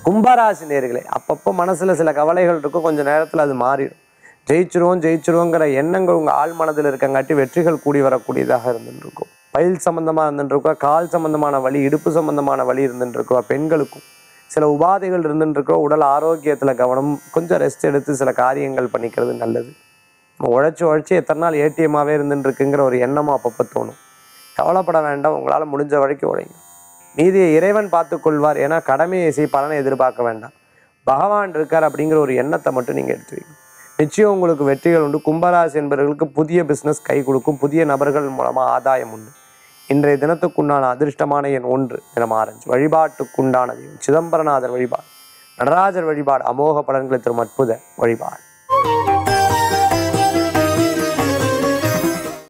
கும்பராசி நேர்களே அப்பப்போ மனசில் சில கவலைகள் இருக்கும் கொஞ்சம் நேரத்தில் அது மாறிடும் ஜெயிச்சிருவோம் ஜெயிச்சிருவோங்கிற எண்ணங்கள் உங்கள் ஆள் மனதில் இருக்கங்காட்டி வெற்றிகள் கூடி வரக்கூடியதாக இருந்துட்டு இருக்கும் பயில் சம்பந்தமாக இருந்துட்டு இருக்கோ கால் சம்பந்தமான வலி இடுப்பு சம்பந்தமான வலி இருந்துட்டு இருக்கோ பெண்களுக்கும் சில உபாதைகள் இருந்துட்டு இருக்கோ உடல் ஆரோக்கியத்தில் கவனம் கொஞ்சம் ரெஸ்ட் எடுத்து சில காரியங்கள் பண்ணிக்கிறது நல்லது நம்ம உழைச்சி உழைச்சி எத்தனை நாள் ஏடிஎம்மாகவே இருந்துட்டு இருக்குங்கிற ஒரு எண்ணமும் அப்பப்போ தோணும் கவலைப்பட வேண்டாம் உங்களால் முடிஞ்ச வரைக்கும் உழைங்க மீதியை இறைவன் பார்த்து கொள்வார் ஏன்னா கடமையை செய் பலனை எதிர்பார்க்க வேண்டாம் பகவான் இருக்கார் அப்படிங்கிற ஒரு எண்ணத்தை மட்டும் நீங்கள் எடுத்து வைங்க நிச்சயம் உங்களுக்கு வெற்றிகள் உண்டு கும்பராசி என்பவர்களுக்கு புதிய பிஸ்னஸ் கை கொடுக்கும் புதிய நபர்கள் மூலமாக ஆதாயம் உண்டு இன்றைய தினத்துக்குண்டான அதிர்ஷ்டமான எண் ஒன்று தினம் ஆரஞ்சு வழிபாட்டுக்குண்டான தெய்வம் சிதம்பரநாதர் வழிபாடு நடராஜர் வழிபாடு அமோக பலன்களை தரும் அற்புத வழிபாடு